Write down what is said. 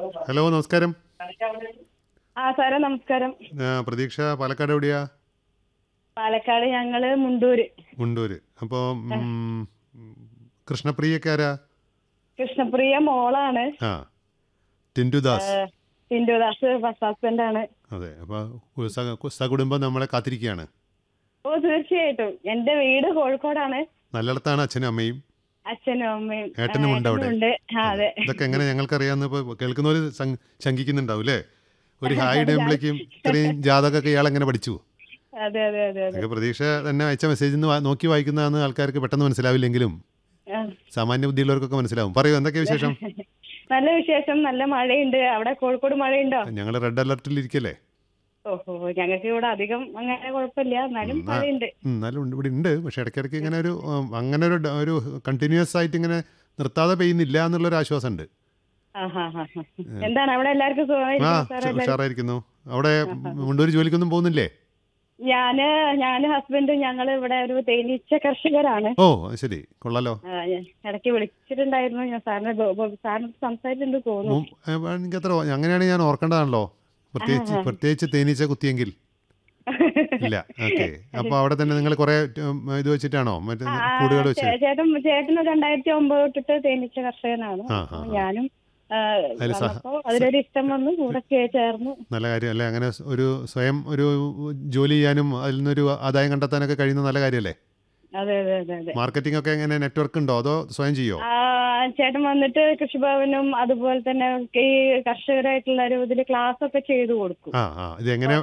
Hello നമസ്കാരം ആ സാറേ നമസ്കാരം ആ, പ്രതീക്ഷ പാലക്കാട് എവിടെയാ പാലക്കാട് ഞങ്ങള് മുണ്ടൂര് മുണ്ടൂര് അപ്പോൾ കൃഷ്ണപ്രിയക്കാരാ കൃഷ്ണപ്രിയ മോളാണ് ആ ടിൻറ്റുദാസ് സിന്ധുദാസ് ബസ് ഹസ്ബൻഡ് ആണ് അതെ അപ്പോൾ സകുടുംബം നമ്മളെ കാത്തിരിക്കുകയാണ് ഓ തീർച്ചയായിട്ടും എന്റെ വീട് കോഴിക്കോടാണ് നല്ലിടത്താണ് അച്ഛനും അമ്മയും അച്ഛനും അമ്മയും ഏട്ടനും ഉണ്ട് അവിടെ. ഉണ്ട് ആ അതെ ഇതൊക്കെ എങ്ങനെ ഞങ്ങൾക്കറിയാമെന്ന് ഇപ്പോൾ കേൾക്കുന്നവർ ശങ്കിക്കുന്നുണ്ടാവും അല്ലേ ഒരു ഹായ് ഇടുമ്പോഴേക്കും ഇത്രയും ജാതകമൊക്കെ ഇയാൾ എങ്ങനെ പഠിച്ചു അതെ അതെ അതെ അതെ അതൊക്കെ പ്രതീക്ഷ തന്നെ അയച്ച മെസ്സേജിൽ നിന്ന് വാ- നോക്കി വായിക്കുന്നതെന്ന് ആൾക്കാർക്ക് പെട്ടെന്ന് മനസ്സിലാവില്ലെങ്കിലും ആ. സാമാന്യ ബുദ്ധിയുള്ളവർക്കൊക്കെ മനസ്സിലാവും പറയൂ എന്തൊക്കെയാ വിശേഷം നല്ല വിശേഷം നല്ല മഴയുണ്ട് അവിടെ കോഴിക്കോട് മഴയുണ്ടോ ഞങ്ങൾ റെഡ് അലർട്ടിൽ ഇരിക്കല്ലേ ഓഹോ ഞങ്ങൾക്ക് ഇവിടെ അധികം അങ്ങനെ കുഴപ്പമില്ല എന്നാലും എന്നാ- മഴയുണ്ട് ഉം, എന്നാലും ഉണ്ട് ഇവിടെ ഉണ്ട് പക്ഷെ ഇടയ്ക്കിടയ്ക്ക് ഇങ്ങനെ ഒരു ഉം, അങ്ങനെ ഒരു ഡ- ഒരു കണ്ടിന്യൂസ് ആയിട്ട് ഇങ്ങനെ നിർത്താതെ പെയ്യുന്നില്ല എന്നുള്ളൊരു ആശ്വാസം ഉണ്ട് ആ ഹാ ഹാ ഹാ. എന്താണ് അവിടെ എല്ലാവർക്കും ആ സുഖമായിരിക്കും സാർ ഉഷ- എല്ലാവരും ഉഷാറായിരിക്കുന്നു അവിടെ മുണ്ടൂര് ജോലിക്കൊന്നും പോകുന്നില്ലേ ഞാന് ഞാന് ഹസ്ബൻഡ് ഞങ്ങള് ഇവിടെ ഒരു തേനീച്ച കർഷകരാണ് ഓ അത് ശരി കൊള്ളാലോ ആ, ഞാൻ ഇടയ്ക്ക് വിളിച്ചിട്ടുണ്ടായിരുന്നു ഞാൻ സാറിന് ബോ- ബോ- സാറിന് സംസാരിച്ചിട്ടുണ്ട് തോന്നുന്നു മും- ഏ, എനിക്ക് അത്ര അങ്ങനെയാണെങ്കിൽ ഞാൻ ഓർക്കേണ്ടതാണല്ലോ പ്രത്യേകിച്ച് പ്രത്യേകിച്ച് തേനീച്ച കുത്തിയെങ്കിൽ ഇല്ല ഓക്കെ അപ്പോൾ അവിടെ തന്നെ നിങ്ങൾ കുറേ ഉം, ഇത് വെച്ചിട്ടാണോ മറ്റേ ആ, കൂടുകൾ വെച്ച് ചേ- ചേട്ടൻ ചേട്ടന് രണ്ടായിരത്തി ഒമ്പത് തൊട്ടിട്ട് തേനീച്ച കർഷകനാണ് ആ, ആ, അപ്പൊ ആ. ഞാനും ആ, അതില് സഹ- വന്നപ്പോ അതിലൊരു ഇഷ്ടം വന്നു കൂടെ ചേ- ചേർന്നു നല്ല കാര്യം അല്ലേ അങ്ങനെ ഒരു സ്വയം ഒരു ജോലി ചെയ്യാനും അതിൽ നിന്നൊരു ആദായം കണ്ടെത്താനൊക്കെ കഴിയുന്ന നല്ല കാര്യമല്ലേ അതെ അതെ അതെ അതെ മാർക്കറ്റിംഗ് ഒക്കെ എങ്ങനെ നെറ്റ്വർക്ക് ഉണ്ടോ അതോ സ്വയം ചെയ്യോ ആ, ചേട്ടൻ വന്നിട്ട് കൃഷിഭവനും അതുപോലെ തന്നെ ഈ കർഷകരായിട്ടുള്ള ഒരു ഇതില് ക്ലാസ് ഒക്കെ ചെയ്തു കൊടുക്കും ആ ആ ഇത് എങ്ങനെ